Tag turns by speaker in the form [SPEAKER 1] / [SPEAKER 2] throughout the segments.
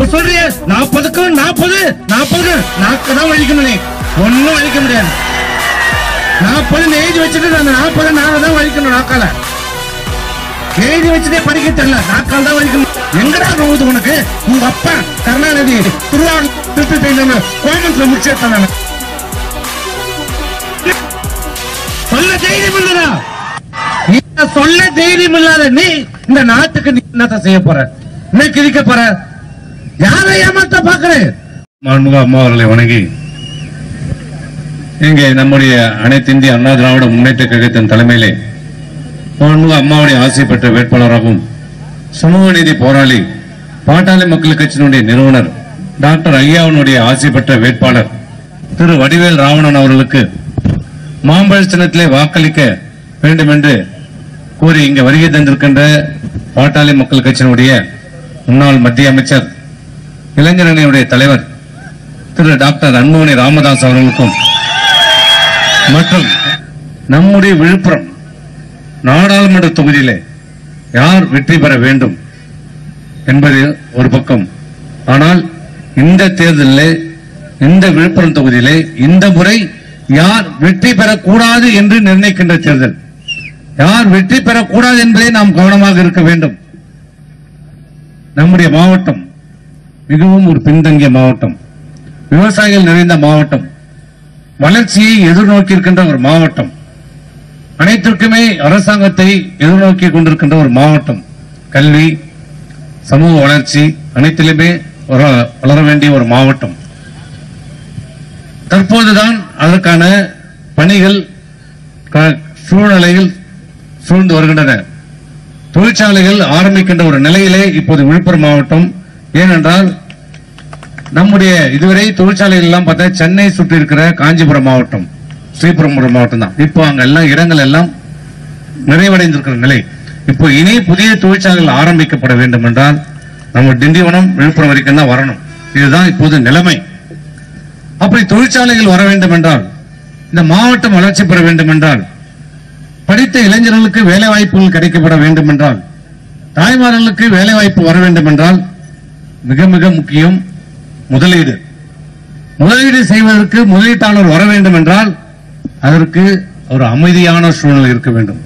[SPEAKER 1] சொல்றிய நாற்பதுக்கு நாற்பது நாற்பது நாக்கு தான் வலிக்கணும் நீ ஒன்னும் வலிக்க முடியாது நாற்பது எழுதி வச்சுட்டு அந்த நாற்பது நாலு தான் வலிக்கணும் நாக்கால எழுதி வச்சுட்டே படிக்க தெரியல நாக்கால் தான் வலிக்கணும் எங்கடா போகுது உனக்கு உங்க அப்பா கருணாநிதி திருவாரூர் கோயம்புத்தூர்ல முடிச்சிருக்காங்க சொல்ல தைரியம் இல்லடா நீ சொல்ல தைரியம் இல்லாத நீ இந்த நாட்டுக்கு நீ என்னத்த செய்ய போற என்ன கிழிக்க போற யாரை ஏமாத்த பாக்குற
[SPEAKER 2] மாண்புமிகு அம்மா அவர்களை வணங்கி இங்கே நம்முடைய அனைத்து இந்திய அண்ணா திராவிட முன்னேற்ற கழகத்தின் தலைமையிலே மாண்புமிகு அம்மாவுடைய ஆசை பெற்ற வேட்பாளராகவும் சமூக நீதி போராளி பாட்டாளி மக்கள் கட்சியினுடைய நிறுவனர் டாக்டர் ஐயாவினுடைய ஆசை பெற்ற வேட்பாளர் திரு வடிவேல் ராவணன் அவர்களுக்கு மாம்பழ சின்னத்திலே வாக்களிக்க வேண்டும் என்று கூறி இங்க வருகை தந்திருக்கின்ற பாட்டாளி மக்கள் கட்சியினுடைய முன்னாள் மத்திய அமைச்சர் இளைஞரணியுடைய தலைவர் திரு டாக்டர் அன்புமணி ராமதாஸ் அவர்களுக்கும் மற்றும் நம்முடைய விழுப்புரம் நாடாளுமன்ற தொகுதியிலே யார் வெற்றி பெற வேண்டும் என்பது ஒரு பக்கம் ஆனால் இந்த தேர்தலிலே இந்த விழுப்புரம் தொகுதியிலே இந்த முறை யார் வெற்றி பெறக்கூடாது என்று நிர்ணயிக்கின்ற தேர்தல் யார் வெற்றி பெறக்கூடாது என்பதை நாம் கவனமாக இருக்க வேண்டும் நம்முடைய மாவட்டம் மிகவும் ஒரு பின்தங்கிய மாவட்டம் விவசாயிகள் நிறைந்த மாவட்டம் வளர்ச்சியை எதிர்நோக்கி இருக்கின்ற ஒரு மாவட்டம் அனைத்திற்குமே அரசாங்கத்தை எதிர்நோக்கி கொண்டிருக்கின்ற ஒரு மாவட்டம் கல்வி சமூக வளர்ச்சி அனைத்திலுமே வர- வளர வேண்டிய ஒரு மாவட்டம் தற்போதுதான் அதற்கான பணிகள் க- சூழ்நிலைகள் சூழ்ந்து வருகின்றன தொழிற்சாலைகள் ஆரம்பிக்கின்ற ஒரு நிலையிலே இப்போது விழுப்புரம் மாவட்டம் ஏனென்றால் நம்முடைய இதுவரை தொழிற்சாலைகள் எல்லாம் பார்த்தா சென்னை சுற்றி இருக்கிற காஞ்சிபுரம் மாவட்டம் ஸ்ரீபெரும்புரம் மாவட்டம் தான் இப்போ அங்க எல்லாம் இடங்கள் எல்லாம் நிறைவடைந்திருக்கிற நிலை இப்போ இனி புதிய தொழிற்சாலைகள் ஆரம்பிக்கப்பட வேண்டும் என்றால் நம்ம திண்டிவனம் விழுப்புரம் வரைக்கும் தான் வரணும் இதுதான் இப்போது நிலைமை அப்படி தொழிற்சாலைகள் வர வேண்டும் என்றால் இந்த மாவட்டம் வளர்ச்சி பெற வேண்டும் என்றால் படித்த இளைஞர்களுக்கு வேலை வாய்ப்புகள் கிடைக்கப்பட வேண்டும் என்றால் தாய்மார்களுக்கு வேலை வாய்ப்பு வர வேண்டும் என்றால் மிக மிக முக்கியம் முதலீடு முதலீடு செய்வதற்கு முதலீட்டாளர் வர வேண்டும் என்றால் அதற்கு ஒரு அமைதியான சூழ்நிலை இருக்க வேண்டும்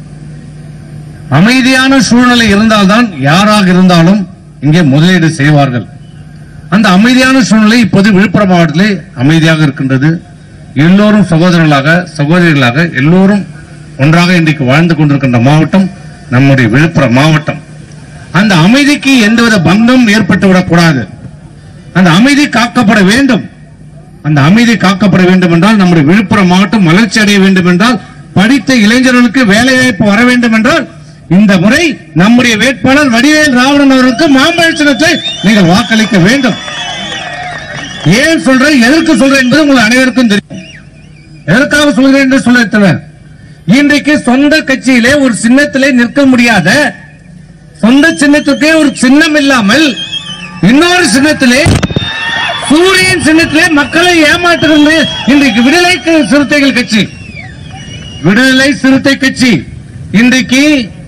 [SPEAKER 2] அமைதியான சூழ்நிலை இருந்தால்தான் யாராக இருந்தாலும் இங்கே முதலீடு செய்வார்கள் அந்த அமைதியான சூழ்நிலை இப்போது விழுப்புரம் மாவட்டத்திலே அமைதியாக இருக்கின்றது எல்லோரும் சகோதரர்களாக சகோதரிகளாக எல்லோரும் ஒன்றாக இன்றைக்கு வாழ்ந்து கொண்டிருக்கின்ற மாவட்டம் நம்முடைய விழுப்புரம் மாவட்டம் அந்த அமைதிக்கு எந்தவித பங்கம் ஏற்பட்டுவிடக் கூடாது அந்த அமைதி காக்கப்பட வேண்டும் அந்த அமைதி காக்கப்பட வேண்டும் என்றால் நம்முடைய விழுப்புரம் மாவட்டம் வளர்ச்சி அடைய வேண்டும் என்றால் படித்த இளைஞர்களுக்கு வேலை வாய்ப்பு வர வேண்டும் என்றால் இந்த முறை நம்முடைய வேட்பாளர் வடிவேல் ராவணன் அவர்களுக்கு மாம்பழ சின்னத்தை நீங்கள் வாக்களிக்க வேண்டும் ஏன் சொல்றேன் எதற்கு சொல்றேன் என்பது உங்கள் அனைவருக்கும் தெரியும் எதற்காக சொல்கிறேன் என்று சொல்ல இன்றைக்கு சொந்த கட்சியிலே ஒரு சின்னத்திலே நிற்க முடியாத சொந்த சின்னத்துக்கே ஒரு சின்னம் இல்லாமல் இன்னொரு சின்னத்திலே சூரியன் சின்னத்திலே மக்களை ஏமாற்றுகிறது இன்றைக்கு விடுதலை க- சிறுத்தைகள் கட்சி விடுதலை சிறுத்தை கட்சி இன்றைக்கு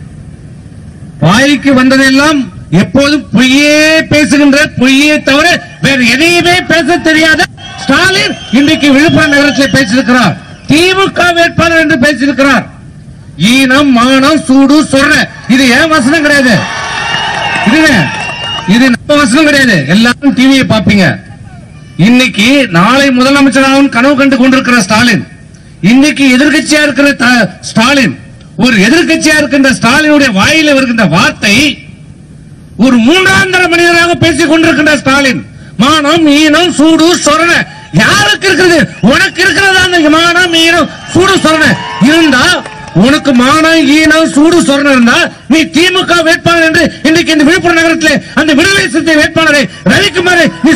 [SPEAKER 2] வாய்க்கு வந்ததெல்லாம் எப்போதும் பொய்யே பேசுகின்ற பொய்யே தவிர வேற எதையுமே பேச தெரியாத ஸ்டாலின் இன்றைக்கு விழுப்புரம் நகரத்தில் பேசியிருக்கிறார் திமுக வேட்பாளர் என்று பேசியிருக்கிறார் ஈனம் மானம் சூடு சொல்ற இது ஏன் வசனம் கிடையாது இதுங்க இது நம்ம வசனம் கிடையாது எல்லாரும் டிவியை பாப்பீங்க இன்னைக்கு நாளை முதலமைச்சராகவும் கனவு கண்டு கொண்டிருக்கிற ஸ்டாலின் இன்னைக்கு எதிர்க்கட்சியா இருக்கிற த- ஸ்டாலின் ஒரு எதிர்க்கட்சியா இருக்கின்ற ஸ்டாலினுடைய வாயில வருகின்ற வார்த்தை ஒரு மூன்றாம் தர மனிதராக பேசிக் கொண்டிருக்கின்ற ஸ்டாலின் மானம் ஈனம் சூடு சொரண யாருக்கு இருக்கிறது உனக்கு இருக்கிறதா அந்த மானம் ஈனம் சூடு சொரண இருந்தா உனக்கு மானம் ஈனம் சூடு சொரண இருந்தா நீ திமுக வேட்பாளர் என்று இன்றைக்கு இந்த விழுப்புரம் நகரத்திலே அந்த விடுதலை சிறுத்தை வேட்பாளரை ரவிக்குமாரை நீ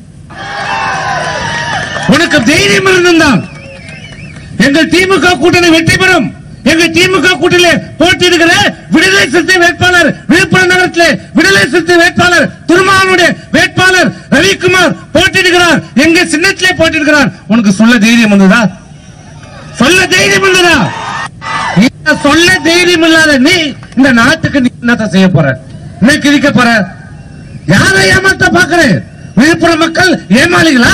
[SPEAKER 2] உனக்கு தைரியம் இருந்திருந்தால் எங்கள் திமுக கூட்டணி வெற்றி பெறும் எங்கள் திமுக கூட்டணியிலே போட்டியிடுகிற விடுதலை சிறுத்தை வேட்பாளர் விழுப்புரம் நகரத்திலே விடுதலை சிறுத்தை வேட்பாளர் திருமாவளுடைய வேட்பாளர் ரவிக்குமார் போட்டியிடுகிறார் எங்க சின்னத்திலே போட்டியிடுகிறார் உனக்கு சொல்ல தைரியம் வந்ததா சொல்ல தைரியம் வந்ததா இந்த சொல்ல தைரியம் இல்லாத நீ இந்த நாட்டுக்கு நீ என்னத்த செய்ய போற என்ன கிழிக்க போற யாரை ஏமாத்த பாக்குற
[SPEAKER 1] விழுப்புரம் மக்கள் ஏமாளிகளா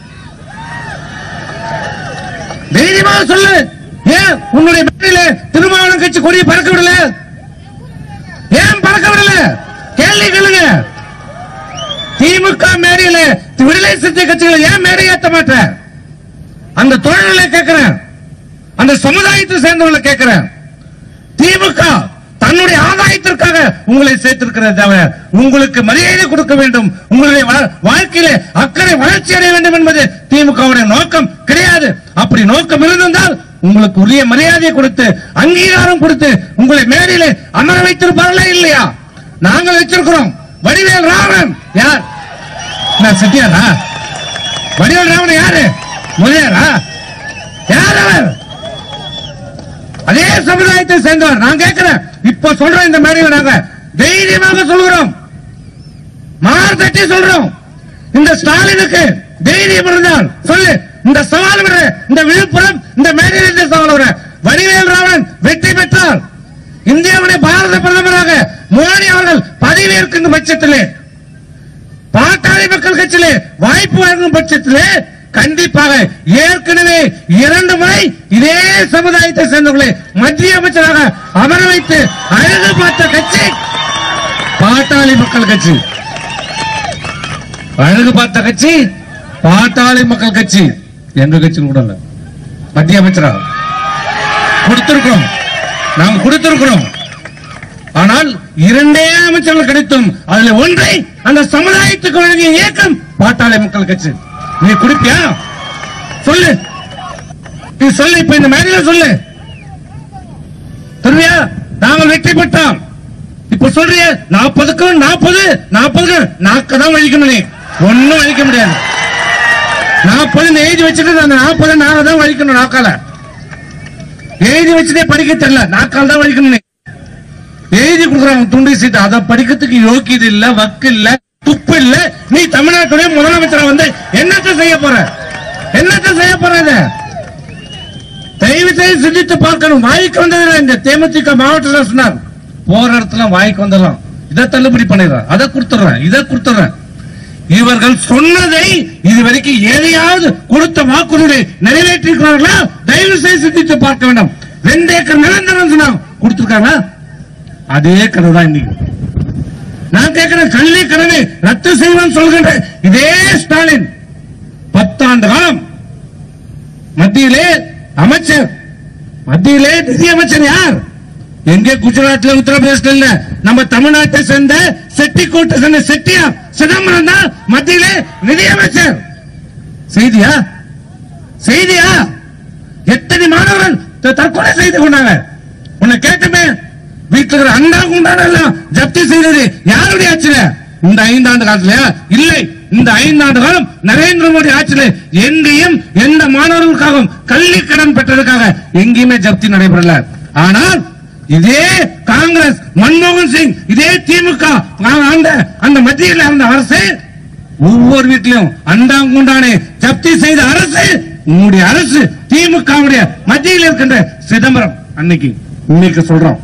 [SPEAKER 1] தைரியமா சொல்லு ஏன் உன்னுடைய மேடையில திருமாவளம் கட்சி கொடியை பறக்க விடல ஏன் பறக்க விடல கேள்வி கேளுங்க திமுக மேடையில விடுதலை சிறுத்தை கட்சிகளை ஏன் மேடை ஏத்த மாட்ட அந்த தொழிலை கேட்கிறேன் அந்த சமுதாயத்தை சேர்ந்தவங்களை கேட்கிறேன் திமுக தன்னுடைய ஆதாயத்திற்காக உங்களை சேர்த்திருக்கிறத தவிர உங்களுக்கு மரியாதை கொடுக்க வேண்டும் உங்களுடைய வா- வாழ்க்கையில அக்கறை வளர்ச்சி அடைய வேண்டும் என்பது திமுகவுடைய நோக்கம் கிடையாது அப்படி நோக்கம் இருந்திருந்தால் உங்களுக்கு உரிய மரியாதையை கொடுத்து அங்கீகாரம் கொடுத்து உங்களை மேடையிலே அமர வைத்திருப்பார்களா இல்லையா நாங்கள் வச்சிருக்கிறோம் வடிவேல் ராமன் யார் நான் செட்டியாரா வடிவேல் ராமன் யாரு முதலியாரா யார் அவர் அதே சமுதாயத்தை சேர்ந்தவர் நான் கேட்கிறேன் இப்ப சொல்றோம் இந்த மேடையில் நாங்க தைரியமாக சொல்கிறோம் மார் தட்டி சொல்றோம் இந்த ஸ்டாலினுக்கு தைரியம் இருந்தால் சொல்லு இந்த சவால் விட இந்த விழுப்புரம் இந்த மேடையில் இந்த சவால் விட வடிவேல் ராமன் வெற்றி பெற்றால் இந்தியாவுடைய பாரத பிரதமராக மோடி அவர்கள் பதவியேற்கின்ற பட்சத்திலே பாட்டாளி மக்கள் கட்சியிலே வாய்ப்பு வழங்கும் பட்சத்திலே கண்டிப்பாக ஏற்கனவே இரண்டு முறை இதே சமுதாயத்தை சேர்ந்தவர்களை மத்திய அமைச்சராக அமர வைத்து அழகு பார்த்த கட்சி பாட்டாளி மக்கள் கட்சி அழகு பார்த்த கட்சி பாட்டாளி மக்கள் கட்சி எங்க கட்சி கூட இல்ல மத்திய அமைச்சராக கொடுத்திருக்கிறோம் நாங்க கொடுத்திருக்கிறோம் ஆனால் இரண்டே அமைச்சர்கள் கிடைத்தும் அதுல ஒன்றை அந்த சமுதாயத்துக்கு வழங்கிய இயக்கம் பாட்டாளி மக்கள் கட்சி நீ குடிப்பியா சொல்லு நீ சொல்லு இப்ப இந்த மேடையில சொல்லு சொல்றியா நாங்கள் வெற்றி பெற்றோம் இப்ப சொல்றிய நாற்பதுக்கு நாற்பது நாற்பதுக்கு நாக்க தான் வழிக்கணும் நீ ஒன்னும் வழிக்க முடியாது நாற்பது எழுதி வச்சுட்டு அந்த நாற்பது நாங்க தான் வழிக்கணும் நாக்கால எழுதி வச்சுட்டே படிக்க தெரியல நாக்கால் தான் வழிக்கணும் நீ எழுதி கொடுக்குறாங்க துண்டு சீட்டு அதை படிக்கிறதுக்கு யோக்கியது இல்ல வக்கு இல்ல துப்பு இல்ல நீ தமிழ்நாட்டுடைய முதலமைச்சரை வந்து என்னத்த செய்ய போற என்னத்த செய்ய போற இத? தயவு செய்து சிந்தித்து பார்க்கணும் வாய்க்கு வந்ததில்லை இந்த தேமுதிக மாவட்டத்தில் சொன்னார் போற இடத்துல வாய்க்கு வந்துடலாம் இதை தள்ளுபடி பண்ணிடுறேன் அதை கொடுத்துறேன் இதை கொடுத்துறேன் இவர்கள் சொன்னதை இதுவரைக்கும் எதையாவது கொடுத்த வாக்குறுதியை நிறைவேற்றிருக்கிறார்களா தயவு செய்து சிந்தித்து பார்க்க வேண்டும் ரெண்டு ஏக்கர் நிரந்தரம் சொன்னாங்க கொடுத்திருக்காங்களா அதே கதை தான் இன்னைக்கு நான் கேட்கிறேன் கல்வி கடனை ரத்து செய்வேன் சொல்கின்ற இதே ஸ்டாலின் பத்தாண்டு காலம் மத்தியிலே அமைச்சர் மத்தியிலே நிதி அமைச்சர் யார் எங்கே குஜராத்ல உத்தரப்பிரதேசல இல்ல நம்ம தமிழ்நாட்டை சேர்ந்த செட்டிக்கோட்டை சேர்ந்த செட்டியார் சிதம்பரம் தான் மத்தியிலே நிதி அமைச்சர் செய்தியா செய்தியா எத்தனை மாணவர்கள் த- தற்கொலை செய்து கொண்டாங்க உன்னை கேட்டுமே வீட்டுல இருக்கிற அண்டா குண்டான எல்லாம் ஜப்தி செய்தது யாருடைய ஆட்சியில இந்த ஐந்தாண்டு காலத்திலயா இல்லை இந்த ஐந்தாண்டு காலம் நரேந்திர மோடி ஆட்சியில எங்கேயும் எந்த மாணவர்களுக்காகவும் கல்வி கடன் பெற்றதுக்காக எங்கேயுமே ஜப்தி நடைபெறல ஆனால் இதே காங்கிரஸ் மன்மோகன் சிங் இதே திமுக ஆண்ட அந்த மத்தியில் இருந்த அரசு ஒவ்வொரு வீட்டிலும் அண்டாங்குண்டானே ஜப்தி செய்த அரசு உங்களுடைய அரசு திமுகவுடைய மத்தியில் இருக்கின்ற சிதம்பரம் அன்னைக்கு இன்னைக்கு சொல்றோம்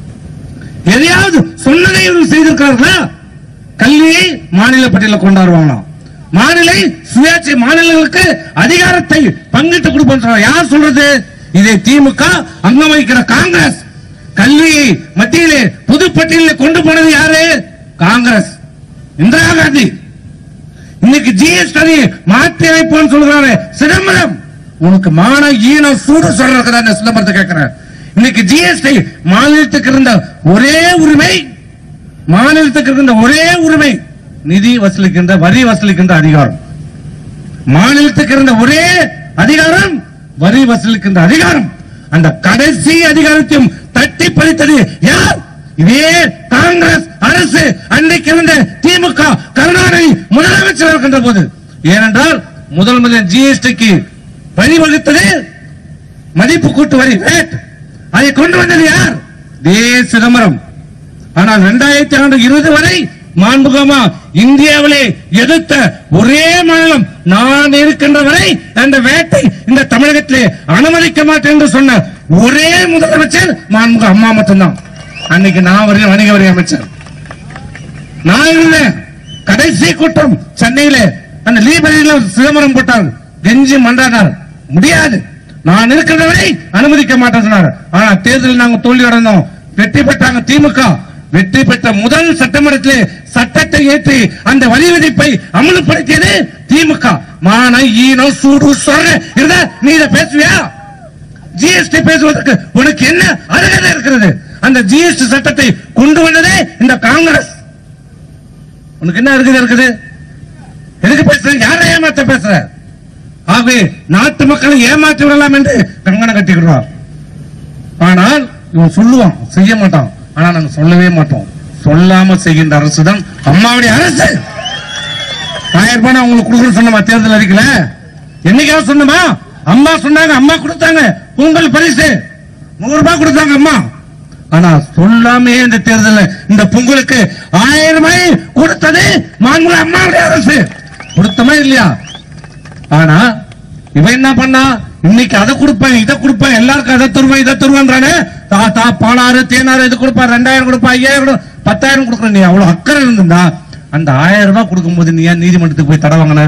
[SPEAKER 1] எதையாவது சொன்னதை இவர்கள் செய்திருக்கிறார்களா கல்வியை மாநில பட்டியல கொண்டாடுவாங்களாம் மாநில சுயாட்சி மாநிலங்களுக்கு அதிகாரத்தை பங்கிட்டு கொடுப்போம் சொல்றாங்க. யார் சொல்றது இதை திமுக அங்கம் வகிக்கிற காங்கிரஸ் கல்வியை மத்தியிலே புதுப்பட்டியலில் கொண்டு போனது யாரு காங்கிரஸ் இந்திரா காந்தி இன்னைக்கு ஜிஎஸ்டி மாற்றி அமைப்போம் சொல்றாரு சிதம்பரம் உனக்கு மான ஈன சூடு சொல்றதுக்கு தான் சிதம்பரத்தை கேட்கிறேன் இன்னைக்கு ஜிஎஸ்டி மாநிலத்துக்கு இருந்த ஒரே உரிமை மாநிலத்துக்கு இருந்த ஒரே உரிமை நிதி வசூலிக்கின்ற வரி வசூலிக்கின்ற அதிகாரம் மாநிலத்துக்கு இருந்த ஒரே அதிகாரம் வரி வசூலிக்கின்ற அதிகாரம் அந்த கடைசி அதிகாரத்தையும் தட்டி பறித்தது யார் இதே காங்கிரஸ் அரசு அன்னைக்கு இருந்த திமுக கருணாநிதி முதலமைச்சர் இருக்கின்ற போது ஏனென்றால் முதல் முதல் ஜிஎஸ்டிக்கு வரி வகுத்தது மதிப்பு கூட்டு வரி வேட் அதை கொண்டு வந்தது யார் தே சிதம்பரம் ஆனால் இரண்டாயிரத்தி ஆண்டு இருபது வரை மாண்புகமா இந்தியாவிலே எதிர்த்த ஒரே மாநிலம் நான் இருக்கின்ற வரை அந்த வேட்டை இந்த தமிழகத்திலே அனுமதிக்க மாட்டேன் என்று சொன்ன ஒரே முதலமைச்சர் மாண்புக அம்மா மட்டும்தான் அன்னைக்கு நான் வரையும் வணிக வரி அமைச்சர் நான் இருந்தேன் கடைசி கூட்டம் சென்னையில அந்த லீபரியில சிதம்பரம் போட்டார் கெஞ்சி மன்றாடார் முடியாது நான் இருக்கிறவரை அனுமதிக்க மாட்டேன் சொன்னார் ஆனா தேர்தலில் நாங்க தோல்வி அடைந்தோம் வெற்றி பெற்றாங்க திமுக வெற்றி பெற்ற முதல் சட்டமன்றத்திலே சட்டத்தை ஏற்றி அந்த வரி விதிப்பை அமல்படுத்தியது திமுக மான ஈனம் சூடு சொல்ற இருந்தா நீ இதை பேசுவியா ஜிஎஸ்டி பேசுவதற்கு உனக்கு என்ன அருகதை இருக்கிறது அந்த ஜிஎஸ்டி சட்டத்தை கொண்டு வந்ததே இந்த காங்கிரஸ் உனக்கு என்ன அருகதை இருக்குது எதுக்கு பேசுறேன் யாரை ஏமாத்த பேசுற ஆகவே நாட்டு மக்களை ஏமாற்றி விடலாம் என்று கங்கணம் கட்டிக்கிறார் ஆனால் இவன் சொல்லுவான் செய்ய மாட்டான் ஆனா நாங்க சொல்லவே மாட்டோம் சொல்லாம செய்கின்ற அரசு தான் அம்மாவுடைய அரசு ஆயிரம் ரூபாய் நான் உங்களுக்கு கொடுக்குறேன்னு சொன்னமா தேர்தல் அறிக்கல என்னைக்காவது சொன்னமா அம்மா சொன்னாங்க அம்மா கொடுத்தாங்க உங்கள் பரிசு நூறு ரூபாய் கொடுத்தாங்க அம்மா ஆனா சொல்லாமே இந்த தேர்தல் இந்த பொங்கலுக்கு ஆயிரம் ரூபாய் கொடுத்தது மாண்புமிகு அம்மாவுடைய அரசு கொடுத்தமா இல்லையா ஆனா இவன் என்ன பண்ணா இன்னைக்கு அதை கொடுப்பேன் இதை கொடுப்பேன் எல்லாருக்கும் அதை தருவேன் இதை தருவேன்றானே தாத்தா பாலாறு தேனாறு இது கொடுப்பா ரெண்டாயிரம் கொடுப்பா ஐயாயிரம் கொடு பத்தாயிரம் கொடுக்குற நீ அவ்வளவு அக்கறை இருந்திருந்தா அந்த ஆயிரம் ரூபாய் கொடுக்கும்போது நீ ஏன் நீதிமன்றத்துக்கு போய் தடை வாங்கின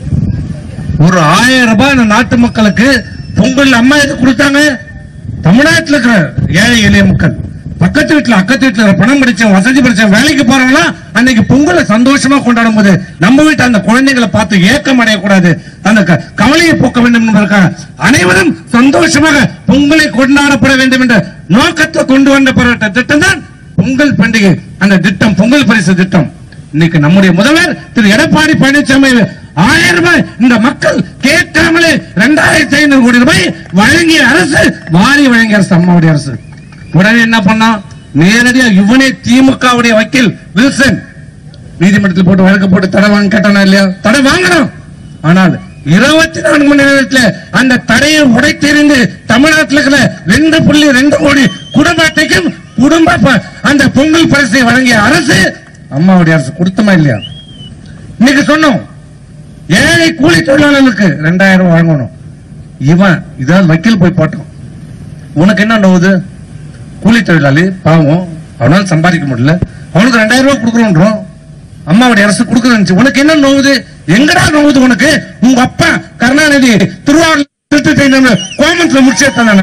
[SPEAKER 1] ஒரு ஆயிரம் ரூபாய் இந்த நாட்டு மக்களுக்கு பொங்கல் அம்மா எது கொடுத்தாங்க தமிழ்நாட்டில் இருக்கிற ஏழை எளிய மக்கள் பக்கத்து வீட்டுல அக்கத்து வீட்டுல இருக்கிற பணம் படிச்சவன் வசதி படிச்சவன் வேலைக்கு போறவங்களா அன்னைக்கு பொங்கலை சந்தோஷமா கொண்டாடும் போது நம்ம வீட்டு அந்த குழந்தைகளை பார்த்து ஏக்கம் அடையக்கூடாது அந்த க- கவலையை போக்க வேண்டும் என்பதற்காக அனைவரும் சந்தோஷமாக பொங்கலை கொண்டாடப்பட வேண்டும் என்ற நோக்கத்தை கொண்டு வந்த திட்டம் தான் பொங்கல் பண்டிகை அந்த திட்டம் பொங்கல் பரிசு திட்டம் இன்னைக்கு நம்முடைய முதல்வர் திரு எடப்பாடி பழனிசாமி ஆயிரம் ரூபாய் இந்த மக்கள் கேட்காமலே இரண்டாயிரத்தி ஐநூறு கோடி ரூபாய் வழங்கிய அரசு வாரி வழங்கிய அரசு அம்மாவுடைய அரசு உடனே என்ன பண்ணா நேரடியா இவனே திமுகவுடைய வக்கீல் வில்சன் நீதிமன்றத்தில் போட்டு வழக்கு போட்டு தடை வாங்க கேட்டானா இல்லையா தடை வாங்கணும் ஆனால் இருபத்தி நான்கு மணி நேரத்துல அந்த தடையை உடைத்தெறிந்து தமிழ்நாட்டில் இருக்கிற ரெண்டு புள்ளி ரெண்டு கோடி குடும்ப அட்டைக்கும் குடும்ப ப- அந்த பொங்கல் பரிசை வழங்கிய அரசு அம்மாவுடைய அரசு கொடுத்தமா இல்லையா இன்னைக்கு சொன்னோம் ஏழை கூலி தொழிலாளர்களுக்கு ரெண்டாயிரம் ரூபாய் வழங்கணும் இவன் இதாவது வக்கீல் போய் போட்டோம் உனக்கு என்ன நோவுது கூலி தொழிலாளி பாவம் அவனால சம்பாதிக்க முடியல அவனுக்கு ரெண்டாயிரம் ரூபாய் கொடுக்குறோன்றோம் அம்மாவுடைய அரசு கொடுக்குறேன்னு உனக்கு என்ன நோவுது எங்கடா நோவுது உனக்கு உங்க அப்பா கருணாநிதி திருவாரூர் திட்டத்தை நம்ம கோமன்ஸ்ல முடிச்சே தந்தாங்க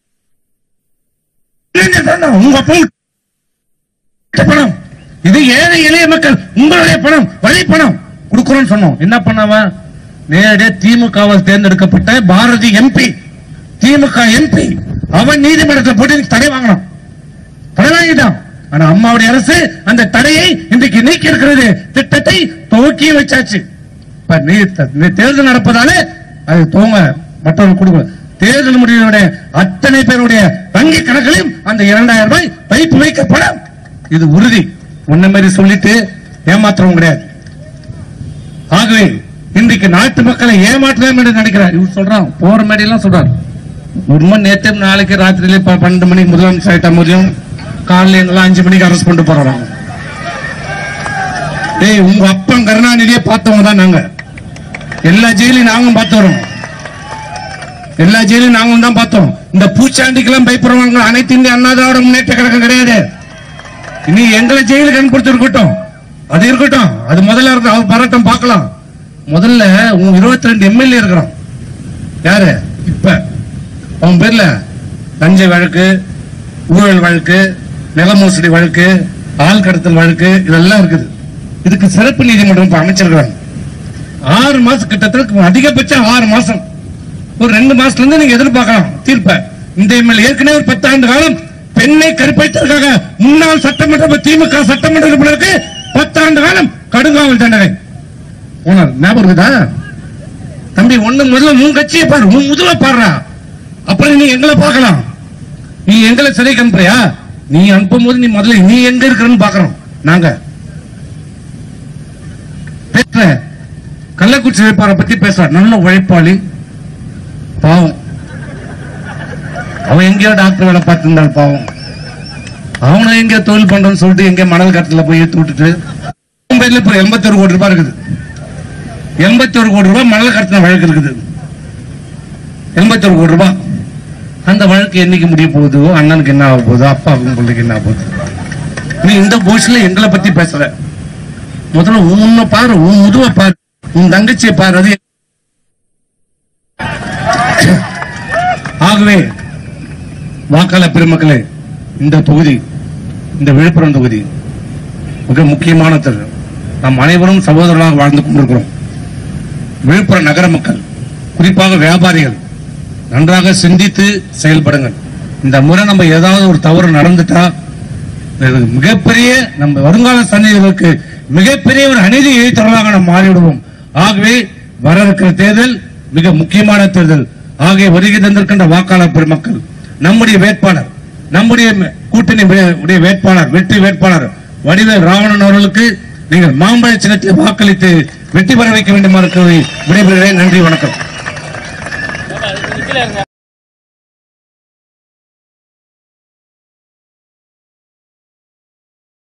[SPEAKER 1] உங்க அப்பா இந்த பணம் இது ஏழை எளிய மக்கள் உங்களுடைய பணம் வழி பணம் கொடுக்கிறோம்னு சொன்னோம் என்ன பண்ணவன் நேரடியா திமுகவால் தேர்ந்தெடுக்கப்பட்ட பாரதி எம்பி திமுக எம்பி அவன் நீதிமன்றத்தில் போட்டு தடை வாங்கினான் தடை வாங்கிட்டான் ஆனா அம்மாவுடைய அரசு அந்த தடையை இன்றைக்கு நீக்கி இருக்கிறது திட்டத்தை துவக்கி வச்சாச்சு இப்ப நீ- நீ- தேர்தல் நடப்பதால அது துவங்க மற்றவர்கள் கொடுக்க தேர்தல் முடிவுடைய அத்தனை பேருடைய வங்கி கணக்கிலும் அந்த இரண்டாயிரம் ரூபாய் வைப்பு வைக்கப்படும் இது உறுதி உன்ன மாதிரி சொல்லிட்டு ஏமாத்துறவங்க கிடையாது ஆகவே இன்றைக்கு நாட்டு மக்களை ஏமாற்றலாம் என்று நினைக்கிறார் இவர் சொல்றான் போற மாதிரி எல்லாம் சொல்றார் உண்மை நேற்று நாளைக்கு ராத்திரியில ப- பன்னெண்டு மணிக்கு முதலமைச்சர் ஆயிட்டா முடியும் காலையில எங்கெல்லாம் அஞ்சு மணிக்கு அரெஸ்ட் பண்ணிட்டு போறாங்க ஏய் உங்க அப்பன் கருணாநிதியை பார்த்தவங்க தான் நாங்க எல்லா ஜெயிலையும் நாங்களும் பார்த்து வரோம் எல்லா ஜெயிலையும் நாங்களும் தான் பார்த்தோம் இந்த பூச்சாண்டிக்கெல்லாம் பயப்படுறவங்க அனைத்து இந்திய அண்ணா திராவிட முன்னேற்ற கழகம் கிடையாது இனி எங்களை ஜெயிலுக்கு அனுப்பிச்சு இருக்கட்டும் அது இருக்கட்டும் அது முதல்ல இருக்கு அவர் பரட்டம் பார்க்கலாம் முதல்ல உன் இருபத்தி ரெண்டு எம்எல்ஏ இருக்கிறான் யாரு இப்ப அவன் பேர்ல லஞ்ச வழக்கு ஊழல் வழக்கு நில மோசடி வழக்கு ஆள் கடத்தல் வழக்கு இதெல்லாம் இருக்குது இதுக்கு சிறப்பு நீதிமன்றம் இப்ப அமைச்சிருக்கிறாங்க ஆறு மாசம் கிட்டத்தட்ட அதிகபட்சம் ஆறு மாசம் ஒரு ரெண்டு மாசத்துல இருந்து நீங்க எதிர்பார்க்கலாம் தீர்ப்ப இந்த எம்எல்ஏ ஏற்கனவே ஒரு பத்தாண்டு காலம் பெண்ணை கற்பழித்ததற்காக முன்னாள் சட்டமன்ற திமுக சட்டமன்ற உறுப்பினருக்கு பத்தாண்டு காலம் கடுங்காவல் தண்டனை போனார் ஞாபகம் இருக்குதா தம்பி ஒண்ணு முதல்ல உன் கட்சியை பாரு உன் முதுக பாடுறா அப்புறம் நீ எங்களை பார்க்கலாம் நீ எங்களை சிறைக்கு அனுப்புறியா நீ அனுப்பும் போது நீ முதல்ல நீ எங்க இருக்கிறன்னு பாக்குறோம் நாங்க பேசுற கள்ளக்குறிச்சி வேட்பாளரை பத்தி பேசுற நல்ல உழைப்பாளி பாவம் அவன் எங்கேயோ டாக்டர் வேலை பார்த்திருந்தாள் பாவம் அவனை எங்க தொழில் பண்றோம்னு சொல்லிட்டு எங்க மணல் கட்டத்துல போய் ஏத்து விட்டுட்டு மும்பைல இப்ப எண்பத்தி ஒரு கோடி ரூபாய் இருக்குது எண்பத்தி ஒரு கோடி ரூபாய் மணல் கடத்தின வழக்கு இருக்குது எண்பத்தி ஒரு கோடி ரூபாய் அந்த வழக்கு என்னைக்கு முடிய போகுதோ அண்ணனுக்கு என்ன ஆக போகுதோ அப்பாவுக்கும் பிள்ளைக்கு என்ன ஆக போகுது நீ இந்த போஸ்ட்ல எங்களை பத்தி பேசுற முதல்ல உன்னை பாரு உன் முதுவை பாரு உன் தங்கச்சியை பாரு அது ஆகவே வாக்காளர் பெருமக்களே இந்த தொகுதி இந்த விழுப்புரம் தொகுதி மிக முக்கியமான தொகுதி நாம் அனைவரும் சகோதரர்களாக வாழ்ந்து கொண்டிருக்கிறோம் விழுப்புரம் நகர மக்கள் குறிப்பாக வியாபாரிகள் நன்றாக சிந்தித்து செயல்படுங்கள் இந்த முறை நம்ம ஏதாவது ஒரு தவறு நடந்துட்டா இது மிகப்பெரிய நம்ம வருங்கால சந்ததிகளுக்கு மிகப்பெரிய ஒரு அநீதி இழைத்தவர்களாக நாம் மாறிவிடுவோம் ஆகவே வர இருக்கிற தேர்தல் மிக முக்கியமான தேர்தல் ஆகிய வருகை தந்திருக்கின்ற வாக்காளர் பெருமக்கள் நம்முடைய வேட்பாளர் நம்முடைய ம- கூட்டணி வே- உடைய வேட்பாளர் வெற்றி வேட்பாளர் வடிவேல் ராவணன் அவர்களுக்கு நீங்கள் மாம்பழ சின்னத்தை வாக்களித்து வெற்றி பெற வைக்க வேண்டுமாறு கூறி விடைபெறுகிறேன் நன்றி வணக்கம்